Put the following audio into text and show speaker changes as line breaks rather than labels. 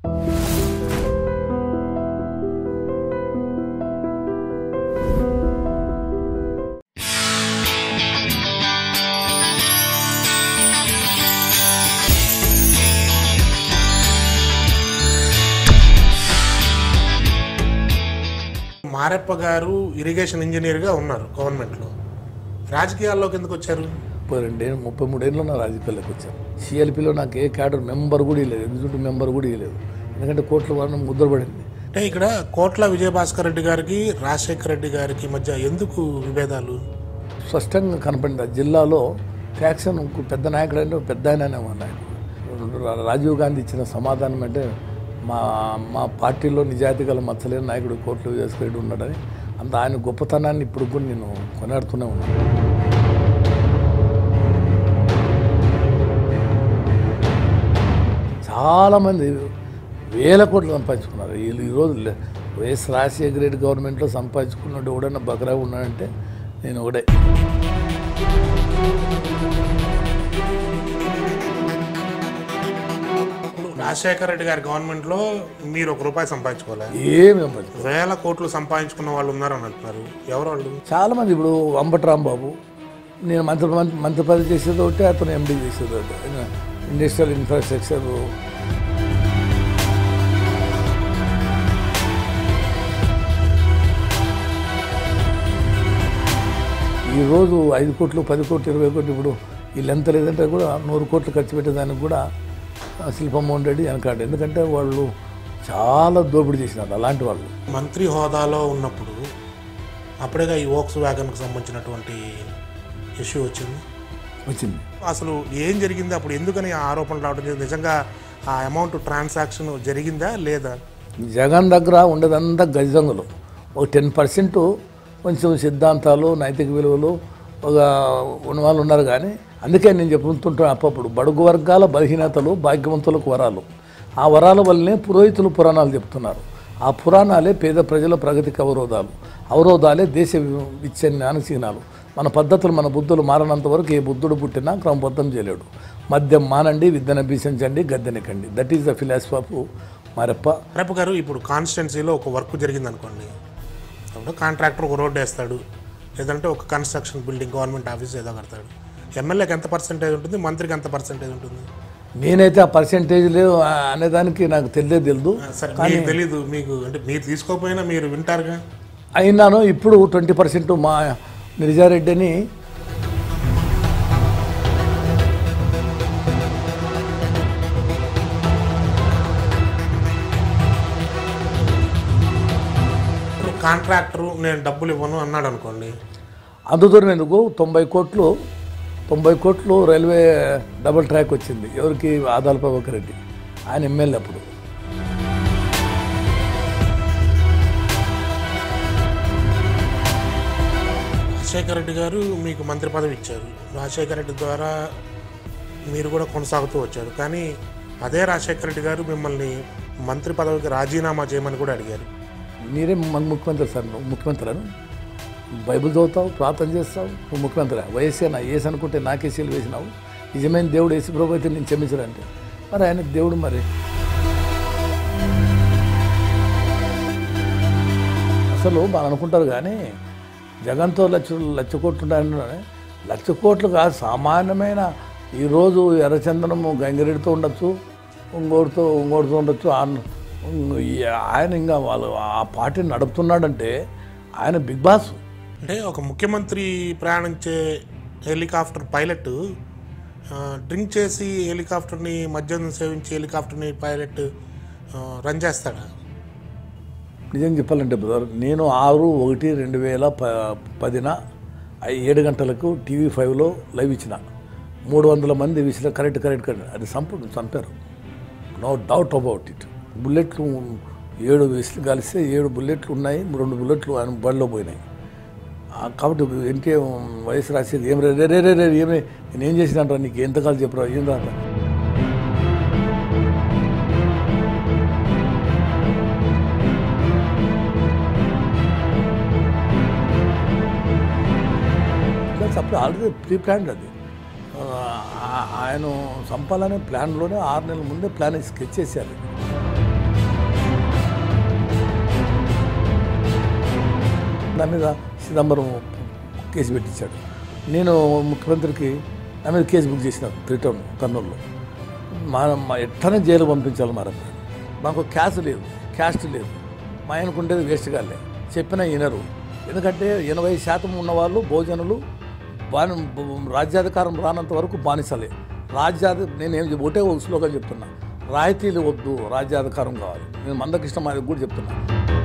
మారెప్ప గారు ఇరిగేషన్ ఇంజనీర్గా ఉన్నారు గవర్నమెంట్లో రాజకీయాల్లోకి ఎందుకు వచ్చారు
ముప్పై రెండేళ్ళు ముప్పై మూడేళ్ళు నా రాజకీయాల్లోకి వచ్చాను సిఎల్పిలో నాకు ఏ క్యాడర్ మెంబర్ కూడా ఇవ్వలేదు ఎగ్జిక్యూటివ్ మెంబర్ కూడా ఇవ్వలేదు ఎందుకంటే కోట్ల వలన ముద్రపడింది
అంటే ఇక్కడ కోట్ల విజయభాస్కర్ రెడ్డి గారికి రాజశేఖర రెడ్డి గారికి మధ్య ఎందుకు విభేదాలు
స్పష్టంగా కనపడింది ఆ జిల్లాలో ఫ్యాక్షన్ పెద్ద నాయకుడు అంటే పెద్ద ఆయననే మా నాయకుడు రా- రాజీవ్ గాంధీ ఇచ్చిన సమాధానం అంటే మా మా పార్టీలో నిజాయితీ గల మచ్చలేని నాయకుడు కోట్లు వేసుకెళ్ళి ఉన్నాడని అంత ఆయన గొప్పతనాన్ని ఇప్పుడు కూడా నేను కొనాడుతూనే ఉన్నాను చాలామంది వేల కోట్లు సంపాదించుకున్నారు వీళ్ళు ఈరోజు లే- వైఎస్ రాజశేఖర రెడ్డి గవర్నమెంట్లో సంపాదించుకున్నాడు ఎవడన్నా బకరా ఉన్నాడంటే నేను ఒకటే
ఇప్పుడు రాజశేఖర రెడ్డి గారి గవర్నమెంట్లో మీరు ఒక రూపాయి సంపాదించుకోలే
ఏమి సంపాదించుకోలేదు
వేల కోట్లు సంపాదించుకున్న వాళ్ళు ఉన్నారని అంటున్నారు ఎవరు వాళ్ళు
చాలామంది ఇప్పుడు అంబటరాంబాబు నేను మంత్రి మంత్రి మంత్రి పదవి చేసేది ఒకటి అతను ఎండీ చేసేది ఒకటి ఆయన ఇండస్ట్రియల్ ఇన్ఫ్రాస్ట్రక్చర్ ఈరోజు ఐదు కోట్లు పది కోట్లు ఇరవై కోట్లు ఇప్పుడు వీళ్ళు ఎంత లేదంటే కూడా నూరు కోట్లు ఖర్చు పెట్టేదానికి కూడా ఆ శిల్పమోహన్ రెడ్డి వెనకాడు ఎందుకంటే వాళ్ళు చాలా దోపిడీ చేసినారు అలాంటి వాళ్ళు
మంత్రి హోదాలో ఉన్నప్పుడు అప్పుడేగా ఈ వోక్స్ వ్యాగన్కి సంబంధించినటువంటి ఇష్యూ వచ్చింది
వచ్చింది
అసలు ఏం జరిగింది అప్పుడు ఎందుకని ఆ ఆరోపణలు రావడం జరిగింది నిజంగా ఆ అమౌంట్ ట్రాన్సాక్షన్ జరిగిందా లేదా
జగన్ దగ్గర ఉండేదంతా గజంగులు ఒక టెన్ పర్సెంట్ కొంచెం సిద్ధాంతాలు నైతిక విలువలు ఒక ఉన్న వాళ్ళు ఉన్నారు కానీ అందుకే నేను చెప్పుతుంటాను అప్పుడప్పుడు బడుగు వర్గాల బలహీనతలు భాగ్యవంతులకు వరాలు ఆ వరాల వల్లనే పురోహితులు పురాణాలు చెప్తున్నారు ఆ పురాణాలే పేద ప్రజల ప్రగతికి అవరోధాలు అవరోధాలే దేశ వి- విచ్ఛిన్నానికి చిహ్నాలు మన పద్ధతులు మన బుద్ధులు మారనంత వరకు ఏ బుద్ధుడు పుట్టినా క్రమబద్ధం చేయలేడు మద్యం మానండి విద్యను అభ్యసించండి గద్దెనకండి that is the philosophy of Marappa
రేపు గారు ఇప్పుడు కాన్స్టిట్యున్సీలో ఒక వర్క్ జరిగింది అనుకోండి అప్పుడు కాంట్రాక్టర్ ఒక రోడ్డు వేస్తాడు లేదంటే ఒక కన్స్ట్రక్షన్ బిల్డింగ్ గవర్నమెంట్ ఆఫీస్ ఏదో కడతాడు ఎమ్మెల్యేకి ఎంత పర్సెంటేజ్ ఉంటుంది మంత్రికి ఎంత పర్సెంటేజ్ ఉంటుంది
నేనైతే ఆ పర్సెంటేజ్లు అనేదానికి నాకు తెలియదే తెలియదు
సరే మీకు తెలీదు మీకు అంటే మీరు తీసుకోకపోయినా మీరు వింటారుగా
అయినాను ఇప్పుడు ట్వంటీ పర్సెంట్ మా నిర్జారెడ్డిని
కాంట్రాక్టర్ నేను డబ్బులు ఇవ్వను అన్నాడు అనుకోండి
అందుదూరం ఎందుకు తొంభై కోట్లు తొంభై కోట్లు రైల్వే డబుల్ ట్రాక్ వచ్చింది ఎవరికి ఆదాల ప్రభాకర్ రెడ్డి ఆయన ఎమ్మెల్యే అప్పుడు
రాజశేఖర రెడ్డి గారు మీకు మంత్రి పదవి ఇచ్చారు రాజశేఖర రెడ్డి ద్వారా మీరు కూడా కొనసాగుతూ వచ్చారు కానీ అదే రాజశేఖర రెడ్డి గారు మిమ్మల్ని మంత్రి పదవికి రాజీనామా చేయమని కూడా అడిగారు
మీరే మన ముఖ్యమంత్రి సార్ నువ్వు ముఖ్యమంత్రి బైబిల్ చదువుతావు ప్రార్థన చేస్తావు నువ్వు ముఖ్యమంత్రి వయస్సేనా ఏసు అనుకుంటే నాకే సీలు వేసినావు నిజమైన దేవుడు యేసు ప్రభు అయితే నేను క్షమించడంటే మరి ఆయన దేవుడు మరి అసలు మనం అనుకుంటారు కానీ జగన్తో లక్ష లక్ష కోట్లు ఉన్నాయని లక్ష కోట్లు కాదు సామాన్యమైన ఈరోజు ఎర్రచందనము గంగిరెడ్డితో ఉండొచ్చు ఇంకోటితో ఇంకోటితో ఉండొచ్చు ఆ- ఈ- ఆయన ఇంకా వాళ్ళు ఆ పార్టీని నడుపుతున్నాడంటే ఆయన బిగ్ బాస్
అంటే ఒక ముఖ్యమంత్రి ప్రయాణించే హెలికాప్టర్ పైలట్ ఆ, డ్రింక్ చేసి హెలికాప్టర్ని మద్యం సేవించి హెలికాప్టర్ని పైలట్ ఆ, రన్ చేస్తాడా
నిజం చెప్పాలంటే బ్రదర్ నేను ఆరు ఒకటి రెండు వేల ప పదిన ఐ- ఏడు గంటలకు టీవీ ఫైవ్లో లైవ్ ఇచ్చిన మూడు వందల మంది విసిన కరెక్ట్ కరెక్ట్ కరెక్ట్ అది చంపు చంపారు నో డౌట్ అబౌట్ ఇట్ బుల్లెట్లు ఏడు విసులు కలిస్తే ఏడు బుల్లెట్లు ఉన్నాయి రెండు బుల్లెట్లు ఆయన బడిలో పోయినాయి ఆ, కాబట్టి ఏంటి వయసు రాసేది ఏం రే రే రే రే రే ఏమి నేను ఏం చేసినంటారా నీకు ఎంతకాలం చెప్పరా ఏం రా ప్లస్ అప్పుడు ఆల్రెడీ ప్రీ ప్లాన్డ్ అది ఆ- ఆయన చంపాలనే ప్లాన్లోనే ఆరు నెలల ముందే ప్లాన్ స్కెచ్ చేశారు నా మీద చిదంబరం కేసు పెట్టించాడు నేను ముఖ్యమంత్రికి నా మీద కేసు బుక్ చేసిన రిటర్న్ కర్నూలులో మా మా ఎట్లనే జైలు పంపించాలి మరి మాకు క్యాస్ట్ లేదు క్యాస్ట్ లేదు మా ఆయనకు ఉండేది వేస్ట్ కాలే చెప్పిన వినరు ఎందుకంటే ఎనభై శాతం ఉన్నవాళ్ళు భోజనులు బాని రాజ్యాధికారం రానంత వరకు బానిసలే రాజ్యాధి నేనేం చెప్- ఒకటే ఒక శ్లోకం చెప్తున్నా రాయితీలు వద్దు రాజ్యాధికారం కావాలి నేను మందకృష్ణ మాదికి కూడా చెప్తున్నా